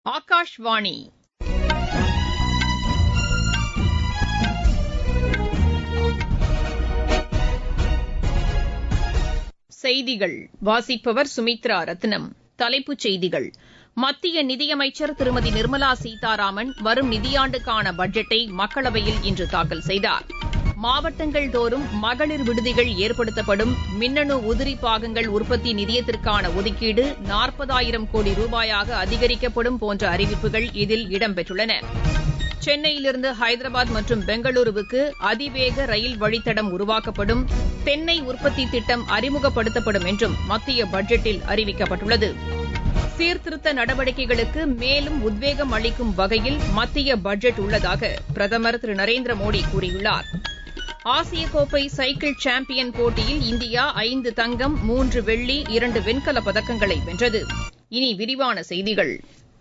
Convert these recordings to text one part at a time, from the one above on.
ஆகாஷ்வாணி செய்திகள் வாசிப்பவர் சுமித்ரா ரத்னம் தலைப்புச் செய்திகள் மத்திய நிதியமைச்சர் திருமதி நிர்மலா சீதாராமன் வரும் நிதியாண்டுக்கான பட்ஜெட்டை மக்களவையில் இன்று தாக்கல் செய்தார் மாவட்டங்கள் தோறும் மகளிர் விடுதிகள் ஏற்படுத்தப்படும் மின்னணு உதிரி பாகங்கள் உற்பத்தி நிதியத்திற்கான ஒதுக்கீடு நாற்பதாயிரம் கோடி ரூபாயாக அதிகரிக்கப்படும் போன்ற அறிவிப்புகள் இதில் இடம்பெற்றுள்ளன சென்னையிலிருந்து ஹைதராபாத் மற்றும் பெங்களூருவுக்கு அதிவேக ரயில் வழித்தடம் உருவாக்கப்படும் தென்னை உற்பத்தி திட்டம் அறிமுகப்படுத்தப்படும் என்றும் மத்திய பட்ஜெட்டில் அறிவிக்கப்பட்டுள்ளது சீர்திருத்த நடவடிக்கைகளுக்கு மேலும் உத்வேகம் அளிக்கும் வகையில் மத்திய பட்ஜெட் உள்ளதாக பிரதமர் திரு நரேந்திர மோடி கூறியுள்ளார் ஆசிய கோப்பை சைக்கிள் சாம்பியன் போட்டியில் இந்தியா ஐந்து தங்கம் மூன்று வெள்ளி இரண்டு வெண்கலப் பதக்கங்களை வென்றது இனி விரிவான செய்திகள்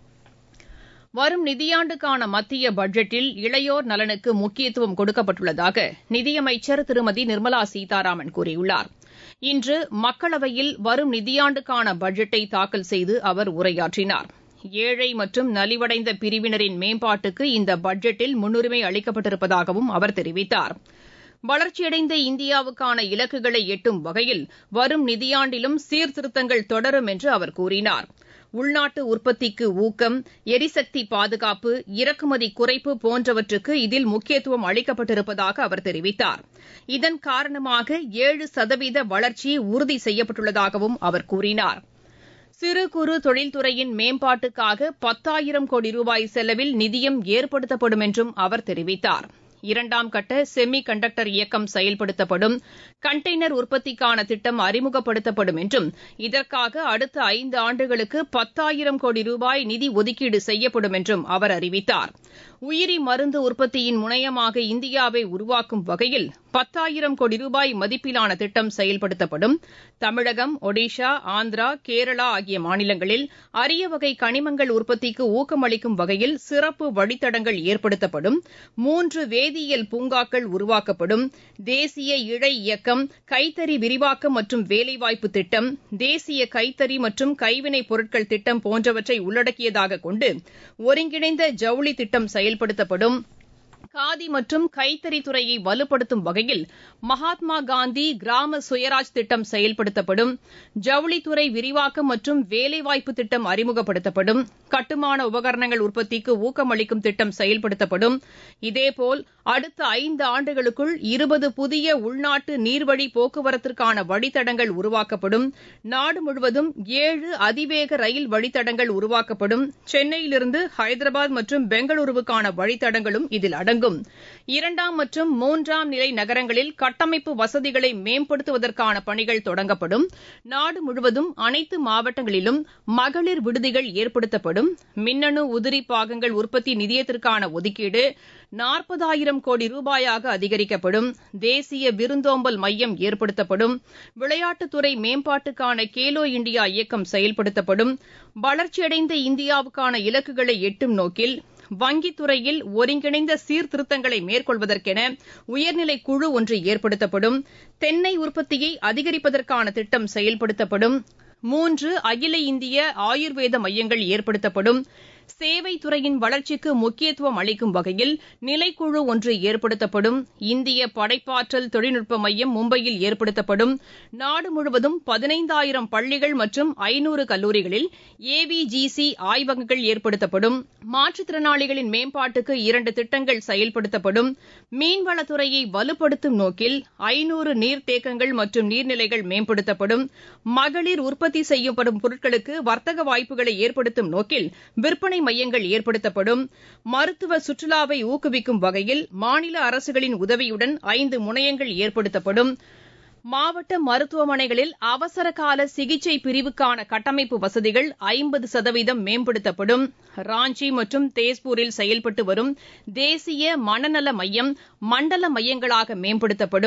வரும் நிதியாண்டுக்கான மத்திய பட்ஜெட்டில் இளையோர் நலனுக்கு முக்கியத்துவம் கொடுக்கப்பட்டுள்ளதாக நிதியமைச்சர் திருமதி நிர்மலா சீதாராமன் கூறியுள்ளார் இன்று மக்களவையில் வரும் நிதியாண்டுக்கான பட்ஜெட்டை தாக்கல் செய்து அவர் உரையாற்றினார் ஏழை மற்றும் நலிவடைந்த பிரிவினரின் மேம்பாட்டுக்கு இந்த பட்ஜெட்டில் முன்னுரிமை அளிக்கப்பட்டிருப்பதாகவும் அவர் தெரிவித்தார் வளர்ச்சியடைந்த இந்தியாவுக்கான இலக்குகளை எட்டும் வகையில் வரும் நிதியாண்டிலும் சீர்திருத்தங்கள் தொடரும் என்று அவர் கூறினார் உள்நாட்டு உற்பத்திக்கு ஊக்கம் எரிசக்தி பாதுகாப்பு இறக்குமதி குறைப்பு போன்றவற்றுக்கு இதில் முக்கியத்துவம் அளிக்கப்பட்டிருப்பதாக அவர் தெரிவித்தார் இதன் காரணமாக ஏழு சதவீத வளர்ச்சி உறுதி செய்யப்பட்டுள்ளதாகவும் அவர் கூறினார் சிறு குறு தொழில்துறையின் மேம்பாட்டுக்காக பத்தாயிரம் கோடி ரூபாய் செலவில் நிதியம் ஏற்படுத்தப்படும் என்றும் அவர் தெரிவித்தார் இரண்டாம் கட்ட செமி கண்டக்டர் இயக்கம் செயல்படுத்தப்படும் கண்டெய்னர் உற்பத்திக்கான திட்டம் அறிமுகப்படுத்தப்படும் என்றும் இதற்காக அடுத்த ஐந்து ஆண்டுகளுக்கு பத்தாயிரம் கோடி ரூபாய் நிதி ஒதுக்கீடு செய்யப்படும் என்றும் அவர் அறிவித்தார் உயிரி மருந்து உற்பத்தியின் முனையமாக இந்தியாவை உருவாக்கும் வகையில் பத்தாயிரம் கோடி ரூபாய் மதிப்பிலான திட்டம் செயல்படுத்தப்படும் தமிழகம் ஒடிஷா ஆந்திரா கேரளா ஆகிய மாநிலங்களில் அரிய வகை கனிமங்கள் உற்பத்திக்கு ஊக்கமளிக்கும் வகையில் சிறப்பு வழித்தடங்கள் ஏற்படுத்தப்படும் மூன்று வேதியியல் பூங்காக்கள் உருவாக்கப்படும் தேசிய இழை இயக்கம் கைத்தறி விரிவாக்கம் மற்றும் வேலைவாய்ப்பு திட்டம் தேசிய கைத்தறி மற்றும் கைவினைப் பொருட்கள் திட்டம் போன்றவற்றை உள்ளடக்கியதாக கொண்டு ஒருங்கிணைந்த ஜவுளி திட்டம் செயல்படுத்தப்படும் காதி மற்றும் கைத்தறித் துறையை வலுப்படுத்தும் வகையில் மகாத்மா காந்தி கிராம சுயராஜ் திட்டம் செயல்படுத்தப்படும் ஜவுளித்துறை விரிவாக்கம் மற்றும் வேலைவாய்ப்பு திட்டம் அறிமுகப்படுத்தப்படும் கட்டுமான உபகரணங்கள் உற்பத்திக்கு ஊக்கமளிக்கும் திட்டம் செயல்படுத்தப்படும் இதேபோல் அடுத்த ஐந்து ஆண்டுகளுக்குள் இருபது புதிய உள்நாட்டு நீர்வழி போக்குவரத்திற்கான வழித்தடங்கள் உருவாக்கப்படும் நாடு முழுவதும் ஏழு அதிவேக ரயில் வழித்தடங்கள் உருவாக்கப்படும் சென்னையிலிருந்து ஹைதராபாத் மற்றும் பெங்களூருவுக்கான வழித்தடங்களும் இதில் அடங்கும் இரண்டாம் மற்றும் மூன்றாம் நிலை நகரங்களில் கட்டமைப்பு வசதிகளை மேம்படுத்துவதற்கான பணிகள் தொடங்கப்படும் நாடு முழுவதும் அனைத்து மாவட்டங்களிலும் மகளிர் விடுதிகள் ஏற்படுத்தப்படும் மின்னணு உதிரி பாகங்கள் உற்பத்தி நிதியத்திற்கான ஒதுக்கீடு நாற்பதாயிரம் கோடி ரூபாயாக அதிகரிக்கப்படும் தேசிய விருந்தோம்பல் மையம் ஏற்படுத்தப்படும் விளையாட்டுத்துறை மேம்பாட்டுக்கான கேலோ இண்டியா இயக்கம் செயல்படுத்தப்படும் வளர்ச்சியடைந்த இந்தியாவுக்கான இலக்குகளை எட்டும் நோக்கில் வங்கித்துறையில் ஒருங்கிணைந்த சீர்திருத்தங்களை மேற்கொள்வதற்கென உயர்நிலை குழு ஒன்று ஏற்படுத்தப்படும் தென்னை உற்பத்தியை அதிகரிப்பதற்கான திட்டம் செயல்படுத்தப்படும் மூன்று அகில இந்திய ஆயுர்வேத மையங்கள் ஏற்படுத்தப்படும் சேவைத் துறையின் வளர்ச்சிக்கு முக்கியத்துவம் அளிக்கும் வகையில் நிலைக்குழு ஒன்று ஏற்படுத்தப்படும் இந்திய படைப்பாற்றல் தொழில்நுட்ப மையம் மும்பையில் ஏற்படுத்தப்படும் நாடு முழுவதும் பதினைந்தாயிரம் பள்ளிகள் மற்றும் ஐநூறு கல்லூரிகளில் ஏவிஜிசி ஆய்வகங்கள் ஏற்படுத்தப்படும் மாற்றுத்திறனாளிகளின் மேம்பாட்டுக்கு இரண்டு திட்டங்கள் செயல்படுத்தப்படும் மீன்வளத்துறையை வலுப்படுத்தும் நோக்கில் ஐநூறு நீர்த்தேக்கங்கள் மற்றும் நீர்நிலைகள் மேம்படுத்தப்படும் மகளிர் உற்பத்தி செய்யப்படும் பொருட்களுக்கு வர்த்தக வாய்ப்புகளை ஏற்படுத்தும் நோக்கில் விற்பனை மையங்கள் ஏற்படுத்தப்படும் மருத்துவ சுற்றுலாவை ஊக்குவிக்கும் வகையில் மாநில அரசுகளின் உதவியுடன் ஐந்து முனையங்கள் ஏற்படுத்தப்படும் மாவட்ட மருத்துவமனைகளில் அவசர கால சிகிச்சை பிரிவுக்கான கட்டமைப்பு வசதிகள் ஐம்பது சதவீதம் மேம்படுத்தப்படும் ராஞ்சி மற்றும் தேஸ்பூரில் செயல்பட்டு வரும் தேசிய மனநல மையம் மண்டல மையங்களாக மேம்படுத்தப்படும்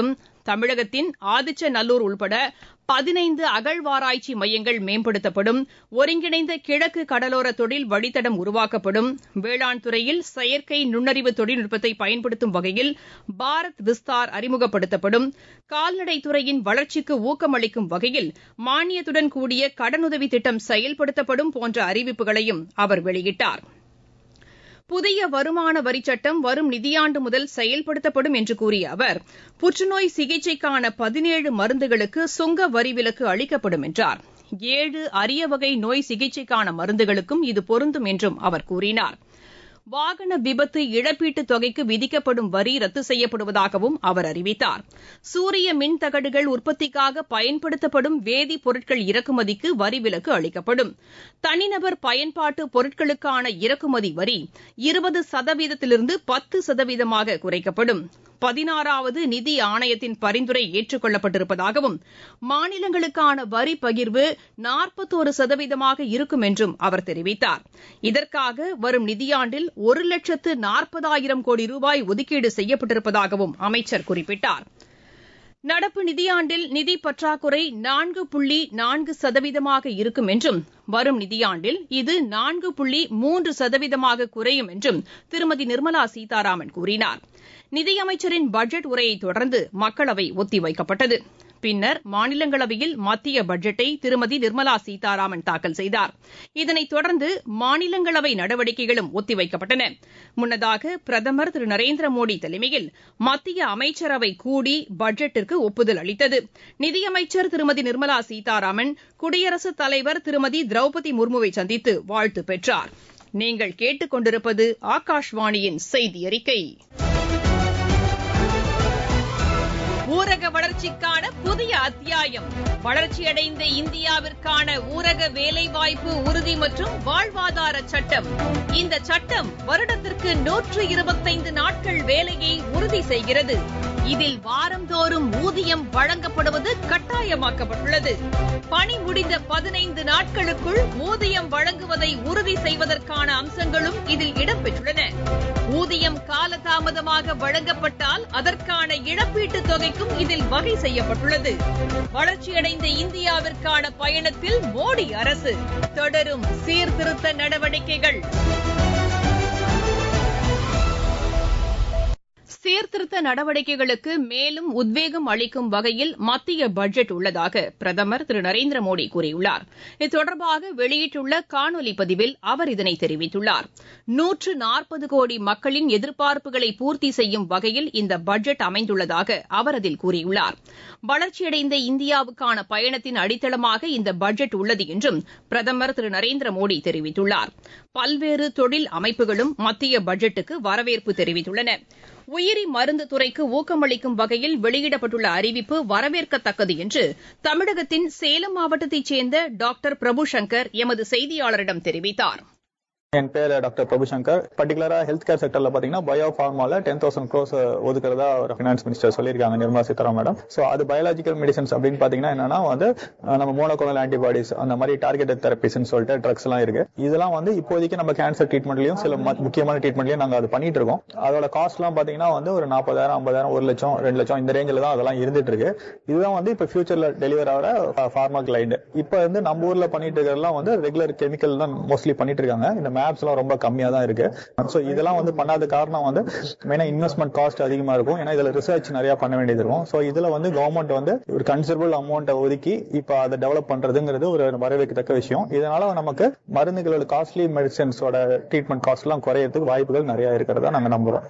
தமிழகத்தின் ஆதிச்சநல்லூர் உள்பட பதினைந்து அகழ்வாராய்ச்சி மையங்கள் மேம்படுத்தப்படும் ஒருங்கிணைந்த கிழக்கு கடலோர தொழில் வழித்தடம் உருவாக்கப்படும் வேளாண் துறையில் செயற்கை நுண்ணறிவு தொழில்நுட்பத்தை பயன்படுத்தும் வகையில் பாரத் விஸ்தார் அறிமுகப்படுத்தப்படும் கால்நடை துறையின் வளர்ச்சிக்கு ஊக்கமளிக்கும் வகையில் மானியத்துடன் கூடிய கடனுதவி திட்டம் செயல்படுத்தப்படும் போன்ற அறிவிப்புகளையும் அவர் வெளியிட்டார் புதிய வருமான வரிச்சட்டம் வரும் நிதியாண்டு முதல் செயல்படுத்தப்படும் என்று கூறிய அவர் புற்றுநோய் சிகிச்சைக்கான பதினேழு மருந்துகளுக்கு சுங்க வரி விலக்கு அளிக்கப்படும் என்றார் ஏழு அரிய வகை நோய் சிகிச்சைக்கான மருந்துகளுக்கும் இது பொருந்தும் என்றும் அவர் கூறினார் வாகன விபத்து இழப்பீட்டுத் தொகைக்கு விதிக்கப்படும் வரி ரத்து செய்யப்படுவதாகவும் அவர் அறிவித்தார் சூரிய மின் தகடுகள் உற்பத்திக்காக பயன்படுத்தப்படும் வேதிப் பொருட்கள் இறக்குமதிக்கு வரி விலக்கு அளிக்கப்படும் தனிநபர் பயன்பாட்டு பொருட்களுக்கான இறக்குமதி வரி இருபது சதவீதத்திலிருந்து பத்து சதவீதமாக குறைக்கப்படும் பதினாறாவது நிதி ஆணையத்தின் பரிந்துரை ஏற்றுக்கொள்ளப்பட்டிருப்பதாகவும் மாநிலங்களுக்கான வரி பகிர்வு நாற்பத்தோரு சதவீதமாக இருக்கும் என்றும் அவர் தெரிவித்தார் இதற்காக வரும் நிதியாண்டில் ஒரு லட்சத்து நாற்பதாயிரம் கோடி ரூபாய் ஒதுக்கீடு செய்யப்பட்டிருப்பதாகவும் அமைச்சர் குறிப்பிட்டார் நடப்பு நிதியாண்டில் நிதி பற்றாக்குறை நான்கு புள்ளி நான்கு சதவீதமாக இருக்கும் என்றும் வரும் நிதியாண்டில் இது நான்கு புள்ளி மூன்று சதவீதமாக குறையும் என்றும் திருமதி நிர்மலா சீதாராமன் கூறினார் நிதியமைச்சரின் பட்ஜெட் உரையை தொடர்ந்து மக்களவை ஒத்திவைக்கப்பட்டது பின்னர் மாநிலங்களவையில் மத்திய பட்ஜெட்டை திருமதி நிர்மலா சீதாராமன் தாக்கல் செய்தார் இதனைத் தொடர்ந்து மாநிலங்களவை நடவடிக்கைகளும் ஒத்திவைக்கப்பட்டன முன்னதாக பிரதமர் திரு நரேந்திர மோடி தலைமையில் மத்திய அமைச்சரவை கூடி பட்ஜெட்டிற்கு ஒப்புதல் அளித்தது நிதியமைச்சர் திருமதி நிர்மலா சீதாராமன் குடியரசுத் தலைவர் திருமதி திரௌபதி முர்முவை சந்தித்து வாழ்த்து பெற்றார் நீங்கள் கேட்டுக் கொண்டிருப்பது ஆகாஷ்வாணியின் செய்தி அறிக்கை ஊரக வளர்ச்சிக்கான புதிய அத்தியாயம் வளர்ச்சியடைந்த இந்தியாவிற்கான ஊரக வேலைவாய்ப்பு உறுதி மற்றும் வாழ்வாதார சட்டம் இந்த சட்டம் வருடத்திற்கு நூற்று இருபத்தைந்து நாட்கள் வேலையை உறுதி செய்கிறது இதில் வாரந்தோறும் ஊதியம் வழங்கப்படுவது கட்டாயமாக்கப்பட்டுள்ளது பணி முடிந்த பதினைந்து நாட்களுக்குள் ஊதியம் வழங்குவதை உறுதி செய்வதற்கான அம்சங்களும் இதில் இடம்பெற்றுள்ளன ஊதியம் காலதாமதமாக வழங்கப்பட்டால் அதற்கான இழப்பீட்டுத் தொகைக்கும் இதில் வகை செய்யப்பட்டுள்ளது வளர்ச்சியடைந்த இந்தியாவிற்கான பயணத்தில் மோடி அரசு தொடரும் சீர்திருத்த நடவடிக்கைகள் சீர்திருத்த நடவடிக்கைகளுக்கு மேலும் உத்வேகம் அளிக்கும் வகையில் மத்திய பட்ஜெட் உள்ளதாக பிரதமர் திரு நரேந்திர மோடி கூறியுள்ளார் இது தொடர்பாக வெளியிட்டுள்ள காணொலி பதிவில் அவர் இதனை தெரிவித்துள்ளார் நூற்று நாற்பது கோடி மக்களின் எதிர்பார்ப்புகளை பூர்த்தி செய்யும் வகையில் இந்த பட்ஜெட் அமைந்துள்ளதாக அவர் அதில் கூறியுள்ளார் வளர்ச்சியடைந்த இந்தியாவுக்கான பயணத்தின் அடித்தளமாக இந்த பட்ஜெட் உள்ளது என்றும் பிரதமர் திரு நரேந்திர மோடி தெரிவித்துள்ளார் பல்வேறு தொழில் அமைப்புகளும் மத்திய பட்ஜெட்டுக்கு வரவேற்பு தெரிவித்துள்ளன உயிரி மருந்து துறைக்கு ஊக்கமளிக்கும் வகையில் வெளியிடப்பட்டுள்ள அறிவிப்பு வரவேற்கத்தக்கது என்று தமிழகத்தின் சேலம் மாவட்டத்தைச் சேர்ந்த டாக்டர் பிரபு சங்கர் எமது செய்தியாளரிடம் தெரிவித்தார் என் பேர் டாக்டர் பிரபு சங்கர் பர்டிகுலரா ஹெல்த் கேர் செக்டர்ல பாத்தீங்கன்னா பயோ ஃபார்மால டென் தௌசண்ட் க்ரோஸ் ஒதுக்குறதா ஒரு ஃபினான்ஸ் மினிஸ்டர் சொல்லியிருக்காங்க நிர்மலா சீதாராமன் மேடம் ஸோ அது பயாலஜிக்கல் மெடிசன்ஸ் அப்படின்னு பாத்தீங்கன்னா என்னன்னா வந்து நம்ம மோனோகோனல் ஆன்டிபாடிஸ் அந்த மாதிரி டார்கெட்டட் தெரபிஸ்ன்னு சொல்லிட்டு ட்ரக்ஸ் எல்லாம் இருக்கு இதெல்லாம் வந்து இப்போதைக்கு நம்ம கேன்சர் ட்ரீட்மெண்ட்லயும் சில முக்கியமான ட்ரீட்மெண்ட்லயும் நாங்க அது பண்ணிட்டு இருக்கோம் அதோட காஸ்ட் எல்லாம் பாத்தீங்கன்னா வந்து ஒரு நாற்பதாயிரம் ஐம்பதாயிரம் ஒரு லட்சம் ரெண்டு லட்சம் இந்த ரேஞ்சில் தான் அதெல்லாம் இருந்துட்டு இருக்கு இதுதான் வந்து இப்ப ஃபியூச்சர்ல டெலிவர் ஆகிற ஃபார்மா கிளைண்ட் இப்ப வந்து நம்ம ஊர்ல பண்ணிட்டு இருக்கிறதெல்லாம் வந்து ரெகுலர் கெமிக்கல் தான் மோஸ்ட்லி பண்ணிட்டு இருக்காங்க இந்த மேப்ஸ் எல்லாம் ரொம்ப கம்மியா தான் இருக்கு ஸோ இதெல்லாம் வந்து பண்ணாத காரணம் வந்து மெயினா இன்வெஸ்ட்மெண்ட் காஸ்ட் அதிகமா இருக்கும் ஏன்னா இதுல ரிசர்ச் நிறைய பண்ண வேண்டியது இருக்கும் ஸோ இதுல வந்து கவர்மெண்ட் வந்து ஒரு கன்சிடபிள் அமௌண்ட்டை ஒதுக்கி இப்போ அதை டெவலப் பண்றதுங்கிறது ஒரு வரவேற்கத்தக்க விஷயம் இதனால நமக்கு மருந்துகளோட காஸ்ட்லி மெடிசன்ஸோட ட்ரீட்மெண்ட் காஸ்ட் எல்லாம் குறையறதுக்கு வாய்ப்புகள் நிறைய இருக்கிறதா நாங்க நம்புறோம்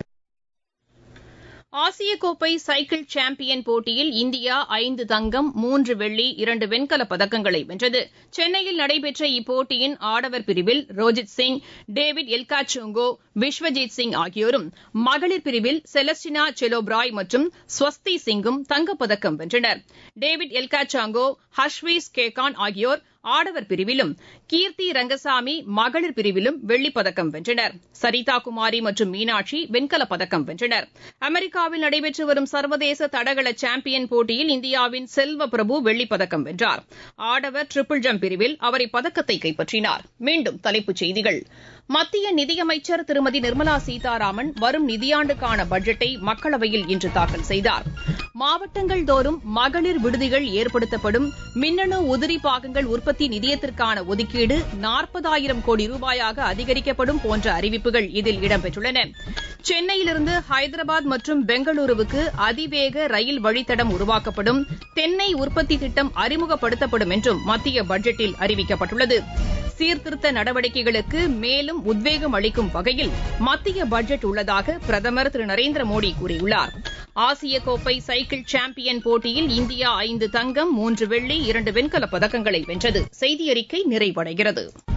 ஆசிய கோப்பை சைக்கிள் சாம்பியன் போட்டியில் இந்தியா ஐந்து தங்கம் மூன்று வெள்ளி இரண்டு வெண்கலப் பதக்கங்களை வென்றது சென்னையில் நடைபெற்ற இப்போட்டியின் ஆடவர் பிரிவில் ரோஜித் சிங் டேவிட் எல்காச்சோங்கோ விஸ்வஜித் சிங் ஆகியோரும் மகளிர் பிரிவில் செலஸ்டினா செலோப்ராய் மற்றும் ஸ்வஸ்தி சிங்கும் தங்கப்பதக்கம் வென்றனர் டேவிட் எல்காச்சாங்கோ ஹர்ஷ்வீஸ் கேகான் ஆகியோர் ஆடவர் பிரிவிலும் கீர்த்தி ரங்கசாமி மகளிர் பிரிவிலும் வெள்ளிப்பதக்கம் வென்றனர் சரிதா குமாரி மற்றும் மீனாட்சி வெண்கலப் பதக்கம் வென்றனர் அமெரிக்காவில் நடைபெற்று வரும் சர்வதேச தடகள சாம்பியன் போட்டியில் இந்தியாவின் செல்வ பிரபு வெள்ளிப்பதக்கம் வென்றார் ஆடவர் ட்ரிபிள் ஜம்ப் பிரிவில் அவர் இப்பதக்கத்தை கைப்பற்றினார் மீண்டும் தலைப்புச் செய்திகள் மத்திய நிதியமைச்சர் திருமதி நிர்மலா சீதாராமன் வரும் நிதியாண்டுக்கான பட்ஜெட்டை மக்களவையில் இன்று தாக்கல் செய்தார் மாவட்டங்கள் தோறும் மகளிர் விடுதிகள் ஏற்படுத்தப்படும் மின்னணு உதிரி பாகங்கள் உற்பத்தி நிதியத்திற்கான ஒதுக்கீடு நாற்பதாயிரம் கோடி ரூபாயாக அதிகரிக்கப்படும் போன்ற அறிவிப்புகள் இதில் இடம்பெற்றுள்ளன சென்னையிலிருந்து ஹைதராபாத் மற்றும் பெங்களூருவுக்கு அதிவேக ரயில் வழித்தடம் உருவாக்கப்படும் தென்னை உற்பத்தி திட்டம் அறிமுகப்படுத்தப்படும் என்றும் மத்திய பட்ஜெட்டில் அறிவிக்கப்பட்டுள்ளது சீர்திருத்த நடவடிக்கைகளுக்கு மேலும் உத்வேகம் அளிக்கும் வகையில் மத்திய பட்ஜெட் உள்ளதாக பிரதமர் திரு நரேந்திர மோடி கூறியுள்ளார் ஆசிய கோப்பை சைக்கிள் சாம்பியன் போட்டியில் இந்தியா ஐந்து தங்கம் மூன்று வெள்ளி இரண்டு வெண்கலப் பதக்கங்களை வென்றது செய்தி அறிக்கை நிறைவடைகிறது